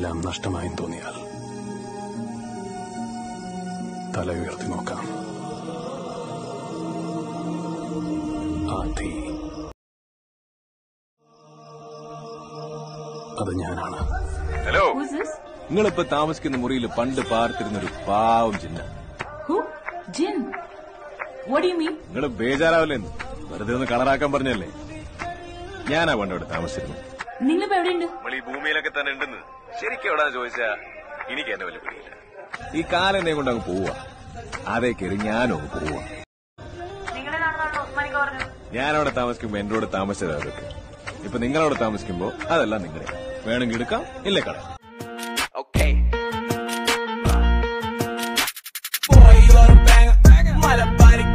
എല്ലാം നഷ്ടമായും തോന്നിയാൽ തല ഉയർത്തി നോക്കാം ആ തീ അത് ഞാനാണ് ഹലോ Who's this? നിങ്ങളിപ്പോ താമസിക്കുന്ന മുറിയിൽ പണ്ട് പാർത്തിരുന്ന ഒരു പാവം ചിന്ന Who? Jin. What do you mean? നിങ്ങൾ ബേജാറാവില്ലെന്ന് വെറുതെ ഒന്ന് കളറാക്കാൻ പറഞ്ഞല്ലേ ഞാനാ പണ്ട് അവിടെ താമസിച്ചിരുന്നു നിങ്ങളിപ്പോ എവിടെയുണ്ട് നമ്മൾ ഈ ഭൂമിയിലൊക്കെ തന്നെ ഉണ്ടെന്ന് ശരിക്കും എവിടാ ചോദിച്ചാ എനിക്ക് എന്നെ വലിയ പിടിയില്ല ഈ കാലം എന്നെ കൊണ്ട് അങ്ങ് പോവാ അതേ കയറി ഞാനും അങ്ങ് പോവാ ഞാനവിടെ താമസിക്കുമ്പോ എന്റെ കൂടെ താമസിച്ചത് അവരൊക്കെ ഇപ്പൊ നിങ്ങളവിടെ താമസിക്കുമ്പോ അതെല്ലാം നിങ്ങളുടെ വേണമെങ്കിൽ എടുക്കാം ഇല്ലേ കളയാം